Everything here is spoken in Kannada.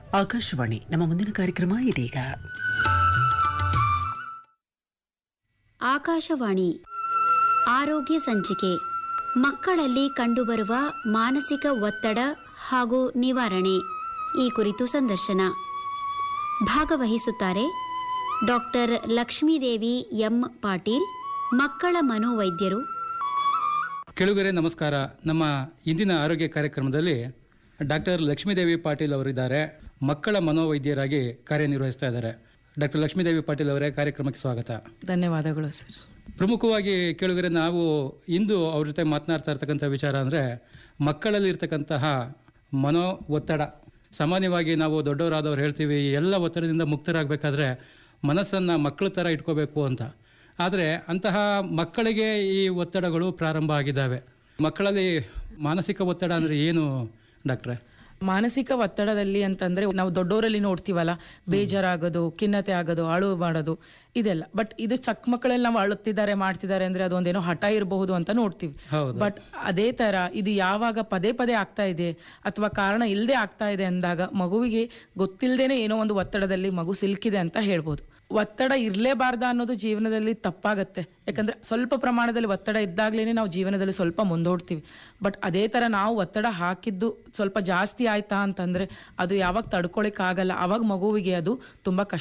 ಆಕಾಶವಾಣಿ ನಮ್ಮ ಮುಂದಿನ ಕಾರ್ಯಕ್ರಮ ಇದೀಗ ಆಕಾಶವಾಣಿ ಆರೋಗ್ಯ ಸಂಚಿಕೆ ಮಕ್ಕಳಲ್ಲಿ ಕಂಡುಬರುವ ಮಾನಸಿಕ ಒತ್ತಡ ಹಾಗೂ ನಿವಾರಣೆ ಈ ಕುರಿತು ಸಂದರ್ಶನ ಭಾಗವಹಿಸುತ್ತಾರೆ ಡಾಕ್ಟರ್ ಲಕ್ಷ್ಮೀದೇವಿ ಎಂ ಪಾಟೀಲ್ ಮಕ್ಕಳ ಮನೋವೈದ್ಯರು ಕೆಳಗರೆ ನಮಸ್ಕಾರ ನಮ್ಮ ಇಂದಿನ ಆರೋಗ್ಯ ಕಾರ್ಯಕ್ರಮದಲ್ಲಿ ಡಾಕ್ಟರ್ ಲಕ್ಷ್ಮೀದೇವಿ ಪಾಟೀಲ್ ಅವರಿದ್ದಾರೆ ಮಕ್ಕಳ ಮನೋವೈದ್ಯರಾಗಿ ಕಾರ್ಯನಿರ್ವಹಿಸ್ತಾ ಇದ್ದಾರೆ ಡಾಕ್ಟರ್ ಲಕ್ಷ್ಮೀದೇವಿ ಪಾಟೀಲ್ ಅವರೇ ಕಾರ್ಯಕ್ರಮಕ್ಕೆ ಸ್ವಾಗತ ಧನ್ಯವಾದಗಳು ಸರ್ ಪ್ರಮುಖವಾಗಿ ಕೇಳುಗರೆ ನಾವು ಇಂದು ಅವ್ರ ಜೊತೆ ಮಾತನಾಡ್ತಾ ಇರ್ತಕ್ಕಂಥ ವಿಚಾರ ಅಂದರೆ ಮಕ್ಕಳಲ್ಲಿ ಇರ್ತಕ್ಕಂತಹ ಮನೋ ಒತ್ತಡ ಸಾಮಾನ್ಯವಾಗಿ ನಾವು ದೊಡ್ಡವರಾದವ್ರು ಹೇಳ್ತೀವಿ ಈ ಎಲ್ಲ ಒತ್ತಡದಿಂದ ಮುಕ್ತರಾಗಬೇಕಾದ್ರೆ ಮನಸ್ಸನ್ನು ಮಕ್ಕಳ ಥರ ಇಟ್ಕೋಬೇಕು ಅಂತ ಆದರೆ ಅಂತಹ ಮಕ್ಕಳಿಗೆ ಈ ಒತ್ತಡಗಳು ಪ್ರಾರಂಭ ಆಗಿದ್ದಾವೆ ಮಕ್ಕಳಲ್ಲಿ ಮಾನಸಿಕ ಒತ್ತಡ ಅಂದರೆ ಏನು ಡಾಕ್ಟ್ರೆ ಮಾನಸಿಕ ಒತ್ತಡದಲ್ಲಿ ಅಂತಂದ್ರೆ ನಾವು ದೊಡ್ಡವರಲ್ಲಿ ನೋಡ್ತೀವಲ್ಲ ಬೇಜಾರಾಗೋದು ಖಿನ್ನತೆ ಆಗೋದು ಅಳು ಮಾಡೋದು ಇದೆಲ್ಲ ಬಟ್ ಇದು ಚಕ್ ಮಕ್ಕಳಲ್ಲಿ ನಾವು ಅಳುತ್ತಿದ್ದಾರೆ ಮಾಡ್ತಿದ್ದಾರೆ ಅಂದ್ರೆ ಅದೊಂದೇನೋ ಹಠ ಇರಬಹುದು ಅಂತ ನೋಡ್ತೀವಿ ಹೌದು. ಬಟ್ ಅದೇ ತರ ಇದು ಯಾವಾಗ ಪದೇ ಪದೇ ಆಗ್ತಾ ಇದೆ ಅಥವಾ ಕಾರಣ ಇಲ್ಲದೆ ಆಗ್ತಾ ಇದೆ ಅಂದಾಗ ಮಗುವಿಗೆ ಗೊತ್ತಿಲ್ಲದೇನೆ ಏನೋ ಒಂದು ಒತ್ತಡದಲ್ಲಿ ಮಗು ಸಿಲುಕಿದೆ ಅಂತ ಹೇಳ್ಬೋದು ಒತ್ತಡ ಇರಲೇಬಾರ್ದ ಅನ್ನೋದು ಜೀವನದಲ್ಲಿ ತಪ್ಪಾಗತ್ತೆ ಯಾಕಂದ್ರೆ ಸ್ವಲ್ಪ ಪ್ರಮಾಣದಲ್ಲಿ ಒತ್ತಡ ಇದ್ದಾಗ್ಲೇನೆ ನಾವು ಜೀವನದಲ್ಲಿ ಸ್ವಲ್ಪ ಮುಂದೋಡ್ತೀವಿ ಬಟ್ ಅದೇ ತರ ನಾವು ಒತ್ತಡ ಹಾಕಿದ್ದು ಸ್ವಲ್ಪ ಜಾಸ್ತಿ ಆಯ್ತಾ ಅಂತಂದ್ರೆ ಅದು ಯಾವಾಗ ತಡ್ಕೊಳಿಕ್ ಆಗಲ್ಲ ಅವಾಗ ಮಗುವಿಗೆ ಅದು ತುಂಬಾ ಕಷ್ಟ